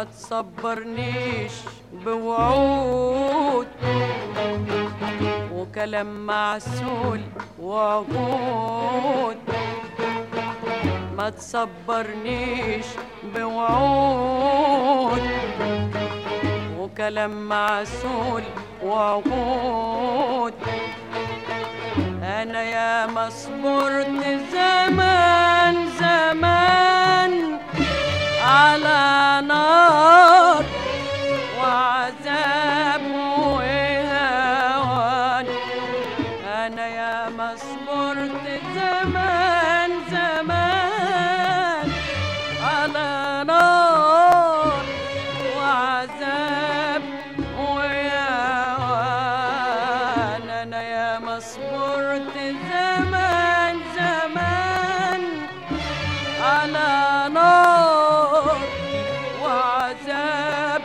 تصبرنيش بوعود وكلام معسول وعهود ما تصبرنيش بوعود وكلام معسول وعهود انا يا ما صبرت زمان زمان على نار وعذاب وهوان انا يا ما صبرت زمان زمان على نار وعذاب وهوان انا يا ما صبرت زمان زمان على نار وعذاب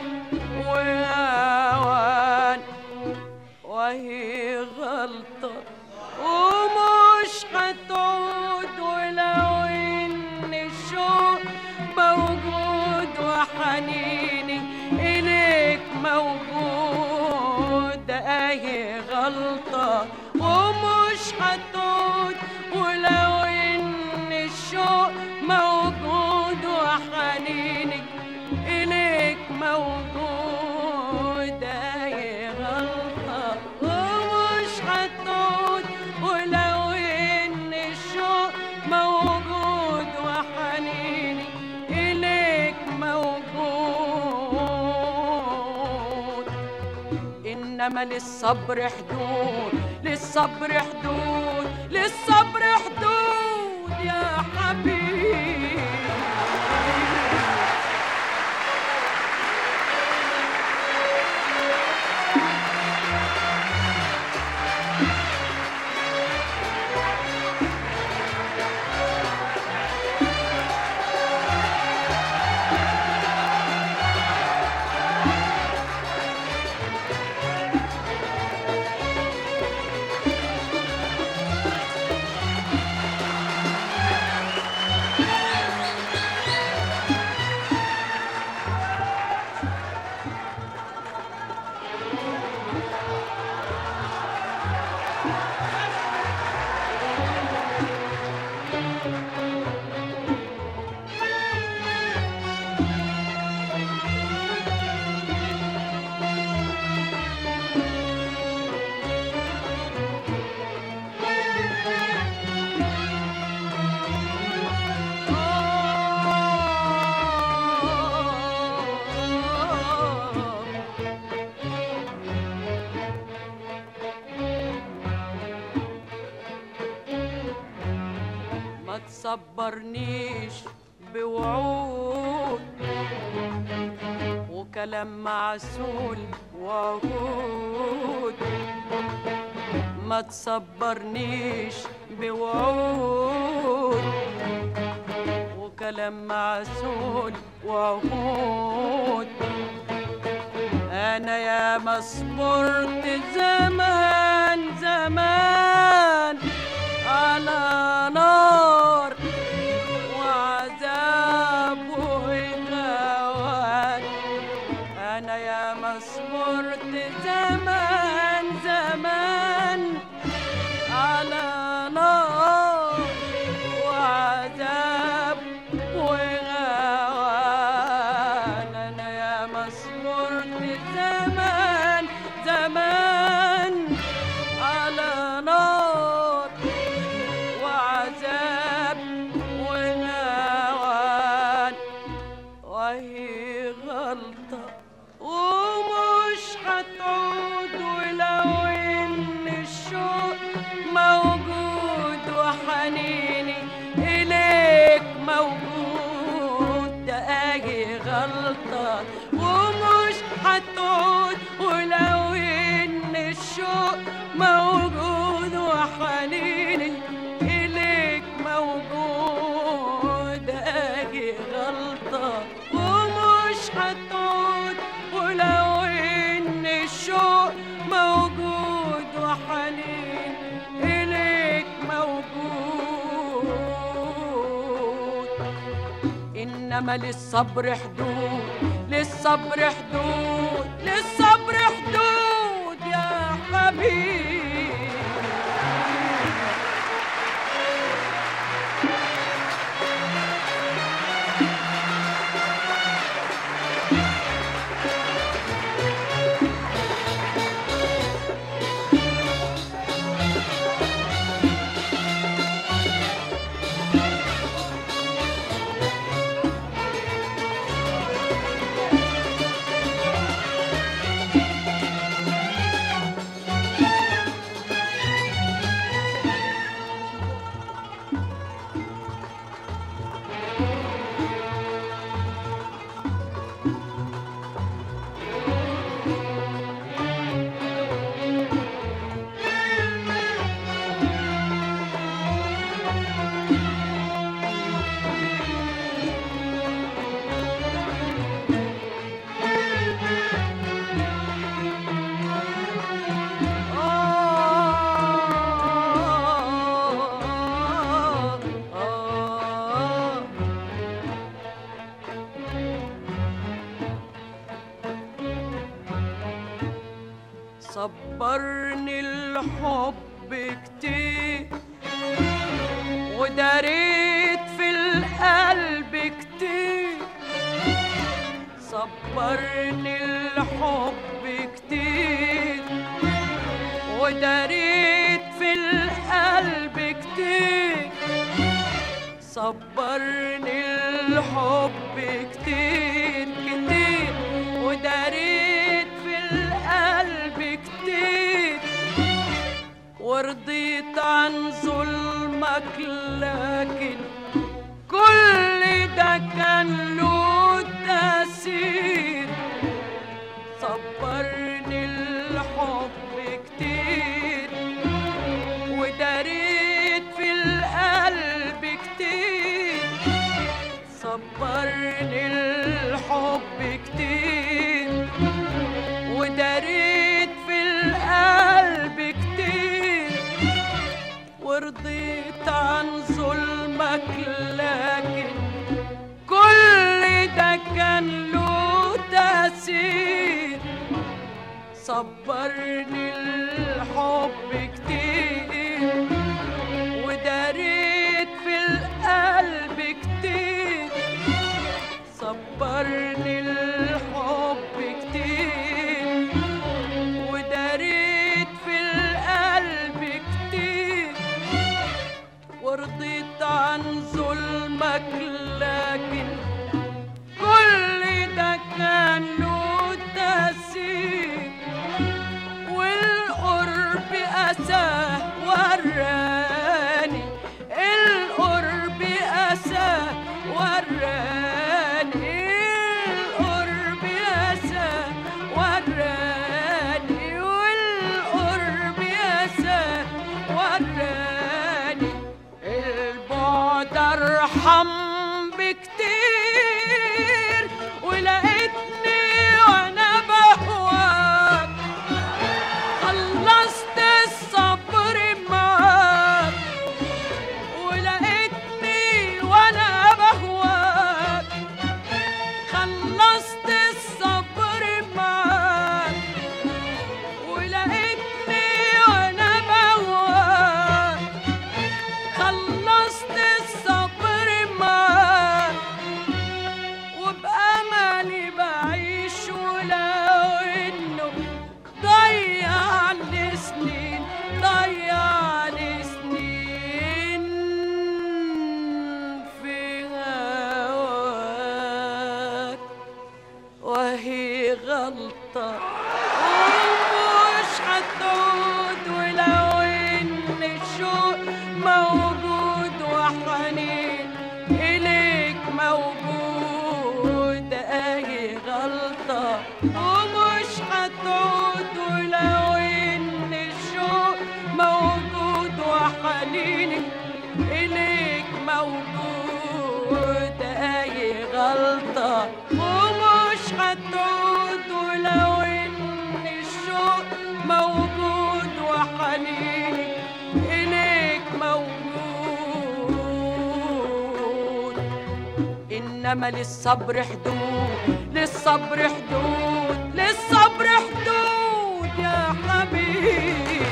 وهوان وهي غلطة ومش هتعود ولو إن الشوق موجود وحنيني إليك موجود أهي غلطة ومش هتعود ولو إن الشوق موجود وحنيني إليك موجود أهي غلطة ومش هتعود ولو إن الشوق موجود وحنيني إليك موجود إنما للصبر حدود للصبر حدود للصبر حدود يا حبيبي ما تصبرنيش بوعود وكلام معسول وعهود ما تصبرنيش بوعود وكلام معسول وعهود انا يا ما صبرت زمان زمان على نار وعذاب وهوان انا يا ما صبرت زمان زمان على نار وعذاب وهوان انا يا ما صبرت زمان زمان على نار وعذاب ونوان وهي غلطة ومش هتعود ولو إن الشوق موجود وحنيني إليك موجود ده أهي غلطة ومش هتعود ولو إن الشوق موجود وحنيني إليك موجود أهي غلطة ومش هتعود ولو إن الشوق موجود وحنين إليك موجود إنما للصبر حدود للصبر للصبر حدود للصبر حدود يا حبيبي آه آه صبرني الحب كتير وداريت في القلب كتير صبرني الحب كتير وداريت في القلب كتير صبرني الحب كتير كتير وداريت في القلب كتير ورضيت عن ظلمك لكن كل ده كان له تأثير صبرني الحب كتير وداريت في القلب كتير صبرني الحب كتير وداريت في القلب كتير ورضيت عن ظلمك لكن كل ده كان له تأثير صبرني الحب كتير وداريت في القلب كتير صبرني الحب كتير وداريت في القلب كتير ورضيت عن ظلمك لكن كل ده كان له تأثير والقرب أساه وراني القرب أساه وراني القرب أساه وراني والقرب أساه وراني البعد أرحم بكتير ولقيتني وأنا بهواك خلصت الصبر معاك ولقيتني وانا بهواك خلصت الصبر معاك ولقيتني وانا بهواك خلصت الصبر معاك وبأملي بعيش ولو إنه ضيع لي سنين ضيع لي سنين في هواك وهي غلطة ومش هتعود ولو إن الشوق موجود وحنين إليك موجود أهي غلطة ومش هتعود ولو إن الشوق موجود وحنيني إليك موجود أهي غلطة ومش هتعود ولو إن الشوق موجود وحنيني إليك موجود إنما للصبر حدود للصبر للصبر حدود للصبر حدود يا حبيبي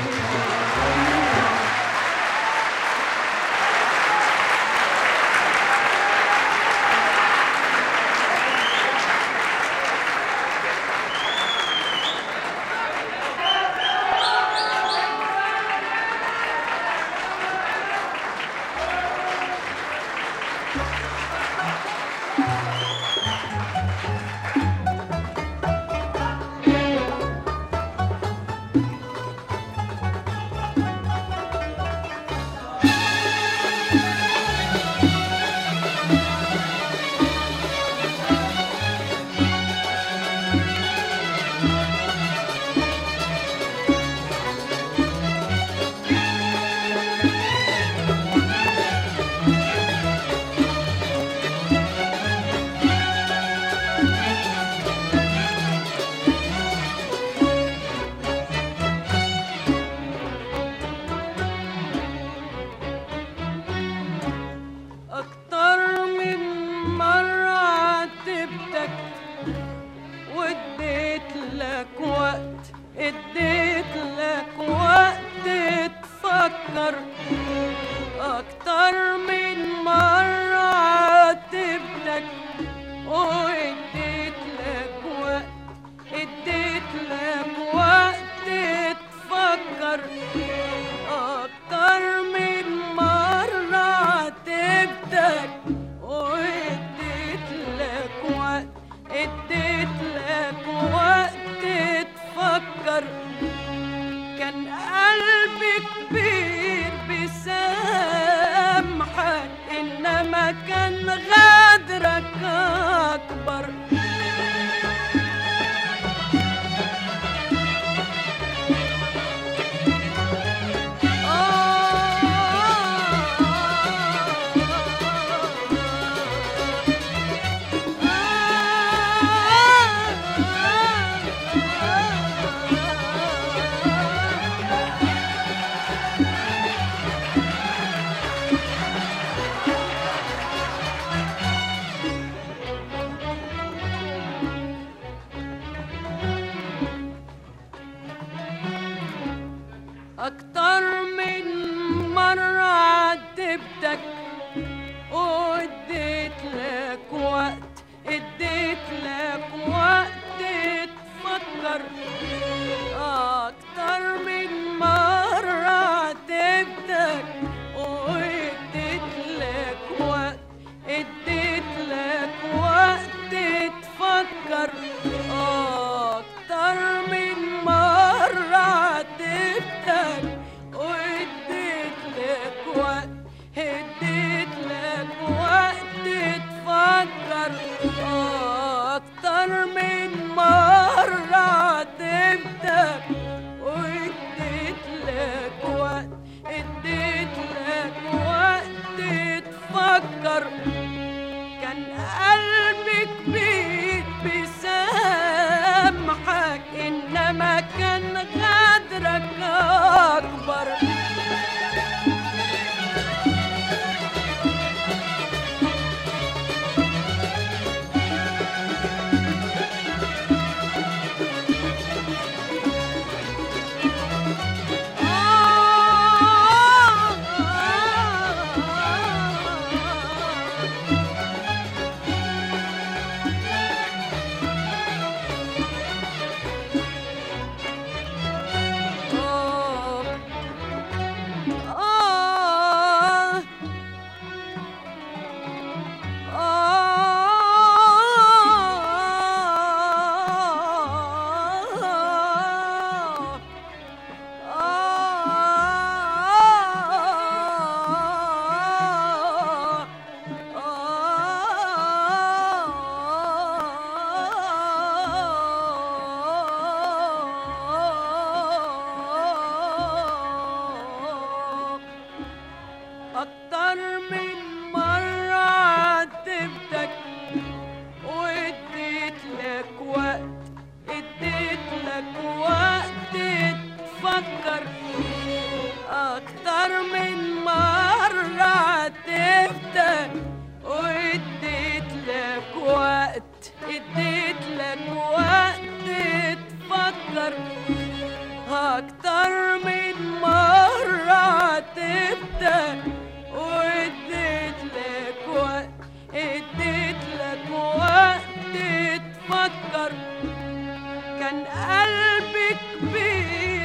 كان قلبي كبير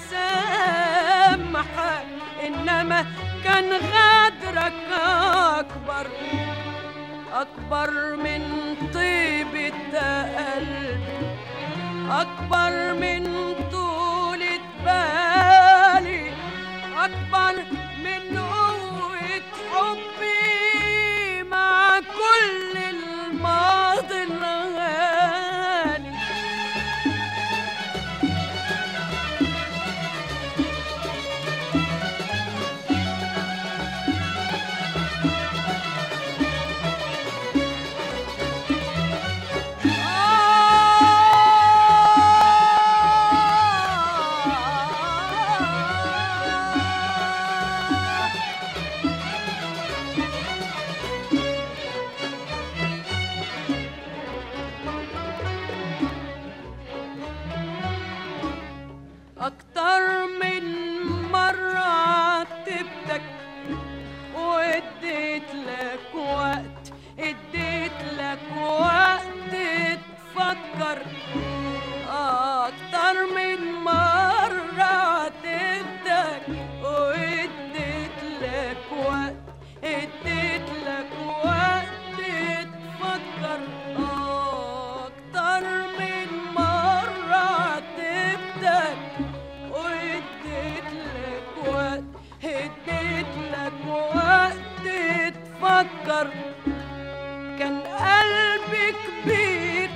بسامحك انما كان غدرك اكبر اكبر من طيبة قلبي اكبر من طولة بالي اكبر من قوة حبي مع كل الماضي الغالي أكتر من مرة عاتبتك واديت لك وقت اديت لك وقت تفكر أكتر من مرة عاتبتك واديت لك وقت اديت لك وقت تفكر أكتر من مرة عاتبتك واديت لك وقت اديت لك وقت تفكر كان قلبي كبير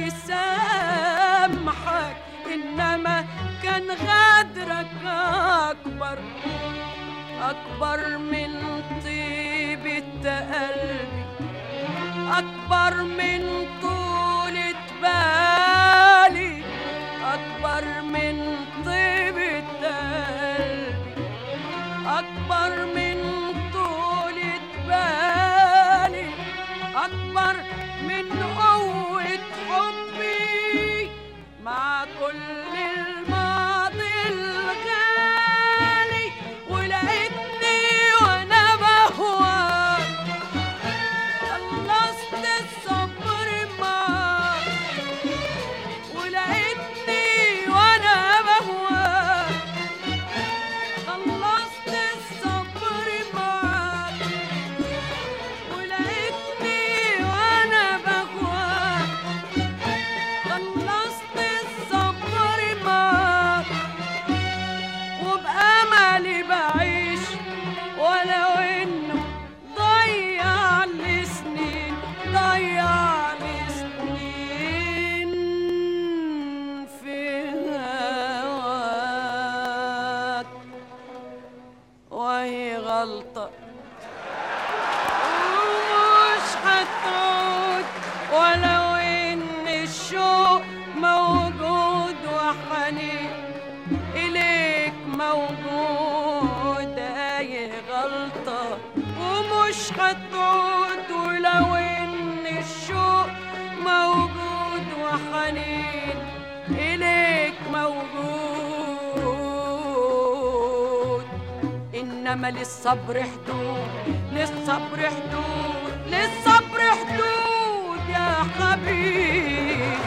بيسامحك انما كان غدرك اكبر اكبر من طيبة قلبي اكبر من طولة بالي اكبر من طيبة قلبي اكبر من طولة بالي اكبر من قوة حبي مع كل الماضي الغالي ولقيتني وانا بهواك خلصت الصبر معاك ولقيتني وانا بهواك خلصت الصبر معاك ولقيتني وانا بهواك خلصت الصبر معاك وبأملي بعيش ولو انه ضيع لي سنين ضيع لي سنين في هواك وهي غلطة ومش هتعود ولو ان الشوق موجود وحنين إليك موجود أي غلطة ومش هتعود ولو إن الشوق موجود وحنين إليك موجود إنما للصبر حدود للصبر حدود للصبر حدود يا حبيبي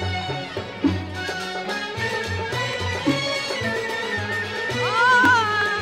آه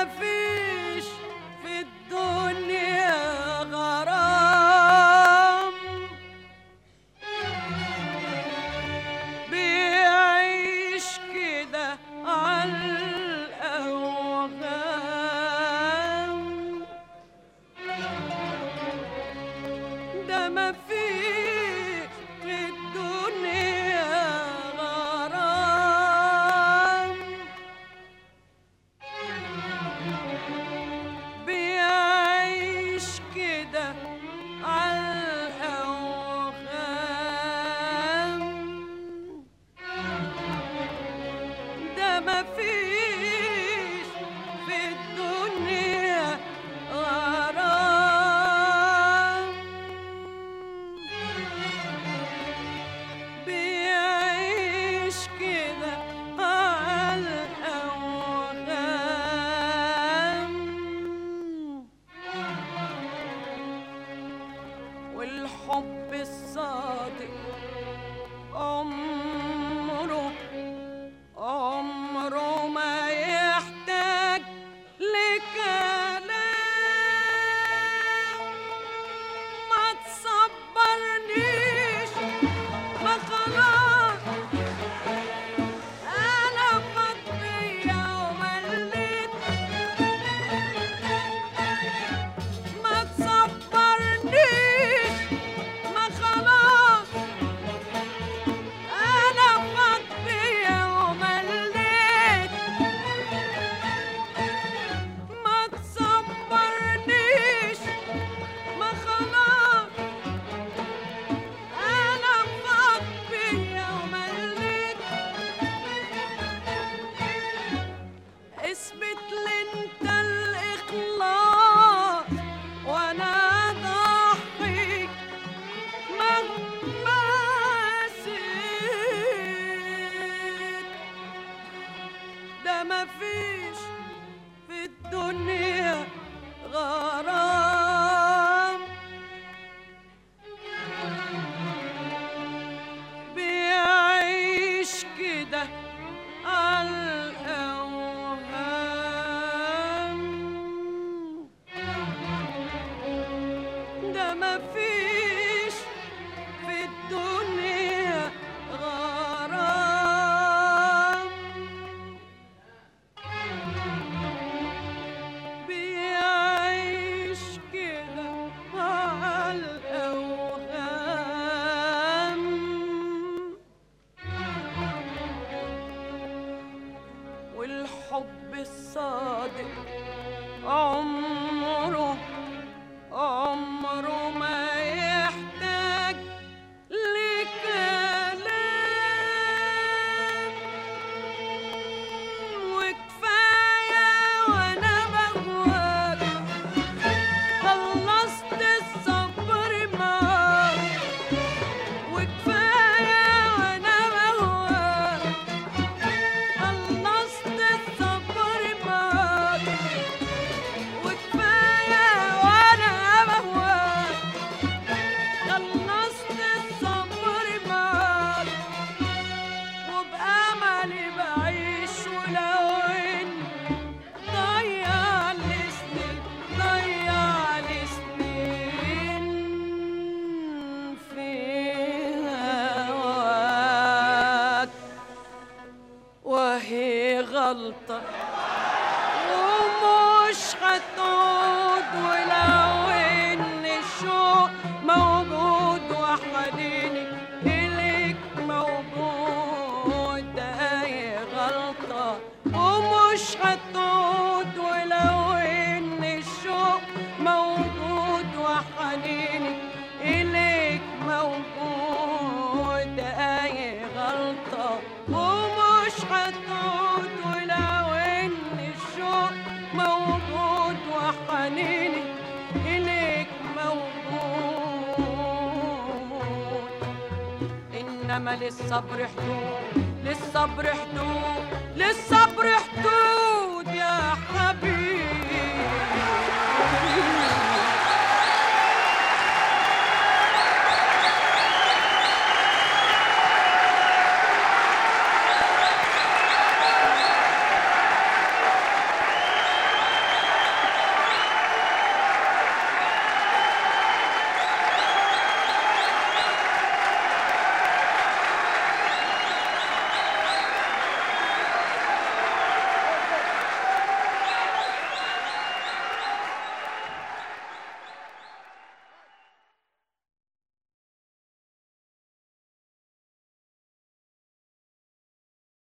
مفيش في الدنيا غرام بيعيش كده عالأوهام ده مفيش في الدنيا غرام بيعيش كده عالأوهام ده مفيش في الدنيا غرام بيعيش كده عالأوهام والحب الصادق عمره عمره ما يحتاج لكلام ما تصبرنيش ما خلاص انا فاضية ومليت ما تصبرنيش ما خلاص انا فاضية ومليت ما تصبرنيش ما خلاص انا فاضية ومليت اثبت لي انت الاخلاص وانا ضحيك مهما سيت ده مفيش في الدنيا غرام بيعيش كده عالأوهام ده مفيش في الدنيا غرام بيعيش كده عالأوهام والحب الصادق عمره عمره ما يحتاج لكلام وكفاية وأنا بهواك خلصت الصبر معاك وكفاية وأنا بهواك خلصت الصبر معاك وكفاية وأنا بهواك خلصت الصبر معاك وبأملي بعيش ولو إن ضيع لي سنين ضيع لي سنين في هواك وهي غلطة ومش هتعود ولو ان الشوق موجود وحنيني اليك موجود ده هي غلطة ومش هتعود ولو ان الشوق موجود وحنيني اليك موجود ده هي غلطة ومش هتعود ولو ان الشوق موجود وحنيني إليك موجود إنما للصبر حدود